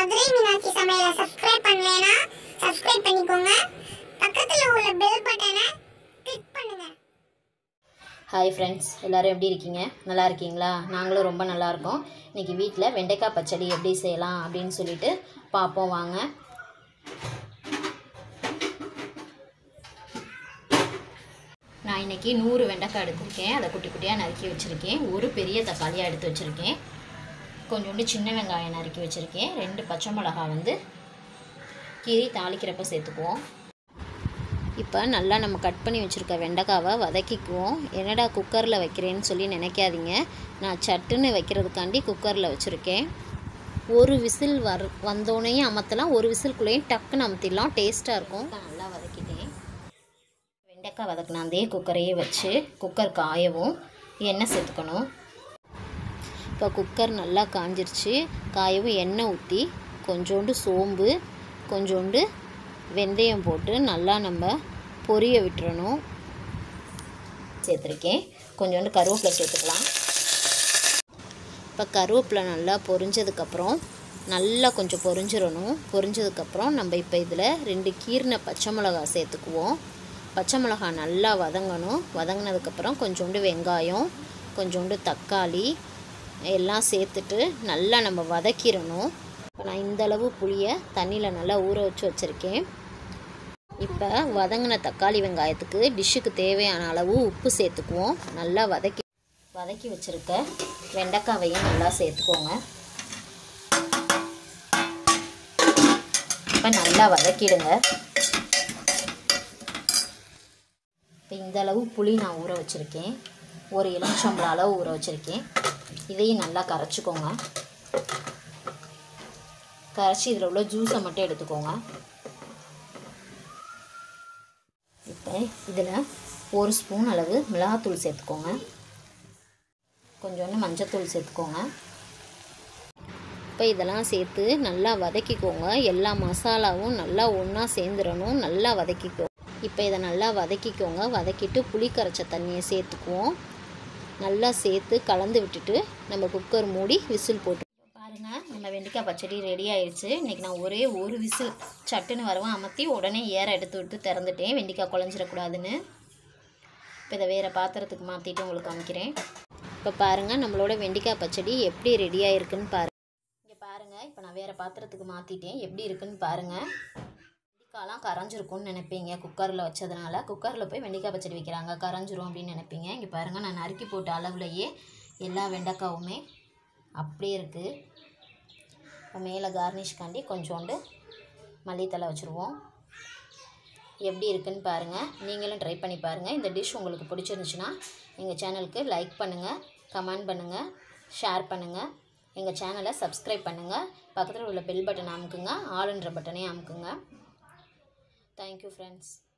மதுரை மீனாட்சி சமையலை சப்ஸ்கிரைப் பண்ணலைன்னா சப்ஸ்கிரைப் பண்ணிக்கோங்க பக்கத்தில் உள்ள பெல் பட்டனை கிளிக் பண்ணுங்க ஹாய் ஃப்ரெண்ட்ஸ் எல்லோரும் எப்படி இருக்கீங்க நல்லா இருக்கீங்களா நாங்களும் ரொம்ப நல்லா இருக்கோம் இன்றைக்கி வீட்டில் வெண்டைக்காய் பச்சடி எப்படி செய்யலாம் அப்படின்னு சொல்லிட்டு பார்ப்போம் வாங்க நான் இன்றைக்கி நூறு வெண்டைக்காய் எடுத்திருக்கேன் அதை குட்டி குட்டியாக நறுக்கி வச்சுருக்கேன் ஒரு பெரிய தக்காளியாக எடுத்து வச்சுருக்கேன் கொஞ்சோண்டு சின்ன வெங்காயம் நறுக்கி வச்சுருக்கேன் ரெண்டு பச்சை மிளகாய் வந்து கீரி தாளிக்கிறப்ப சேர்த்துக்குவோம் இப்போ நல்லா நம்ம கட் பண்ணி வச்சுருக்க வெண்டைக்காவை வதக்கிக்குவோம் என்னடா குக்கரில் வைக்கிறேன்னு சொல்லி நினைக்காதீங்க நான் சட்டுன்னு வைக்கிறதுக்காண்டி குக்கரில் வச்சுருக்கேன் ஒரு விசில் வர் வந்தோடனையும் அமர்த்தலாம் ஒரு விசில்குள்ளேயும் டக்குன்னு அமர்த்திடலாம் டேஸ்ட்டாக இருக்கும் நல்லா வதக்கிட்டேன் வெண்டைக்காய் வதக்கின அதே குக்கரையே வச்சு குக்கர் காயவும் எண்ணெய் சேர்த்துக்கணும் இப்போ குக்கர் நல்லா காஞ்சிருச்சு காயவும் எண்ணெய் ஊற்றி கொஞ்சோண்டு சோம்பு கொஞ்சோண்டு வெந்தயம் போட்டு நல்லா நம்ம பொரிய விட்டுறணும் சேர்த்துருக்கேன் கொஞ்சோண்டு கருவேப்பிலை சேர்த்துக்கலாம் இப்போ கருவேப்பிலை நல்லா பொரிஞ்சதுக்கப்புறம் நல்லா கொஞ்சம் பொரிஞ்சிடணும் பொரிஞ்சதுக்கப்புறம் நம்ம இப்போ இதில் ரெண்டு கீர்ன பச்சை மிளகா சேர்த்துக்குவோம் பச்சை மிளகா நல்லா வதங்கணும் வதங்கினதுக்கப்புறம் கொஞ்சோண்டு வெங்காயம் கொஞ்சோண்டு தக்காளி எல்லாம் சேர்த்துட்டு நல்லா நம்ம வதக்கிடணும் இப்போ நான் இந்தளவு புளியை தண்ணியில் நல்லா ஊற வச்சு வச்சுருக்கேன் இப்போ வதங்கின தக்காளி வெங்காயத்துக்கு டிஷ்ஷுக்கு தேவையான அளவு உப்பு சேர்த்துக்குவோம் நல்லா வதக்கி வதக்கி வச்சுருக்க வெண்டைக்காவையும் நல்லா சேர்த்துக்கோங்க இப்போ நல்லா வதக்கிடுங்க இப்போ இந்த அளவு புளி நான் ஊற வச்சுருக்கேன் ஒரு எலுமிச்சம்பழம் அளவு ஊற வச்சுருக்கேன் இதையும் நல்லா கரைச்சிக்கோங்க கரைச்சி இதில் உள்ள ஜூஸை மட்டும் எடுத்துக்கோங்க இப்போ இதில் ஒரு ஸ்பூன் அளவு மிளகாத்தூள் சேர்த்துக்கோங்க கொஞ்சோண்டு மஞ்சத்தூள் சேர்த்துக்கோங்க இப்போ இதெல்லாம் சேர்த்து நல்லா வதக்கிக்கோங்க எல்லா மசாலாவும் நல்லா ஒன்றா சேர்ந்துடணும் நல்லா வதக்கிக்கோ இப்போ இதை நல்லா வதக்கிக்கோங்க வதக்கிட்டு புளி கரைச்ச தண்ணியை சேர்த்துக்குவோம் நல்லா சேர்த்து கலந்து விட்டுட்டு நம்ம குக்கர் மூடி விசில் போட்டு பாருங்கள் நம்ம வெண்டைக்காய் பச்சடி ரெடி ஆயிடுச்சு இன்றைக்கி நான் ஒரே ஒரு விசில் சட்டுன்னு வரவும் அமர்த்தி உடனே ஏற எடுத்து விட்டு திறந்துட்டேன் வெண்டைக்காய் குழஞ்சிடக்கூடாதுன்னு இப்போ இதை வேறு பாத்திரத்துக்கு மாற்றிட்டு உங்களுக்கு காமிக்கிறேன் இப்போ பாருங்கள் நம்மளோட வெண்டைக்காய் பச்சடி எப்படி ரெடி ஆயிருக்குன்னு பாருங்கள் இங்கே பாருங்கள் இப்போ நான் வேறு பாத்திரத்துக்கு மாற்றிட்டேன் எப்படி இருக்குன்னு பாருங்கள் வெண்டைக்காய்லாம் கரைஞ்சிருக்கும்னு நினைப்பீங்க குக்கரில் வச்சதுனால குக்கரில் போய் வெண்டைக்காய் பச்சடி வைக்கிறாங்க கரைஞ்சிரும் அப்படின்னு நினைப்பீங்க இங்கே பாருங்கள் நான் நறுக்கி போட்ட அளவுலையே எல்லா வெண்டைக்காவுமே அப்படியே இருக்குது இப்போ மேலே கார்னிஷ்காண்டி கொஞ்சோண்டு மல்லித்தலை வச்சுருவோம் எப்படி இருக்குன்னு பாருங்கள் நீங்களும் ட்ரை பண்ணி பாருங்கள் இந்த டிஷ் உங்களுக்கு பிடிச்சிருந்துச்சுன்னா எங்கள் சேனலுக்கு லைக் பண்ணுங்கள் கமெண்ட் பண்ணுங்கள் ஷேர் பண்ணுங்கள் எங்கள் சேனலை சப்ஸ்கிரைப் பண்ணுங்கள் பக்கத்தில் உள்ள பெல் பட்டன் அமுக்குங்க ஆளுன்ற பட்டனே அமுக்குங்க தேங்க்யூ ஃப்ரெண்ட்ஸ்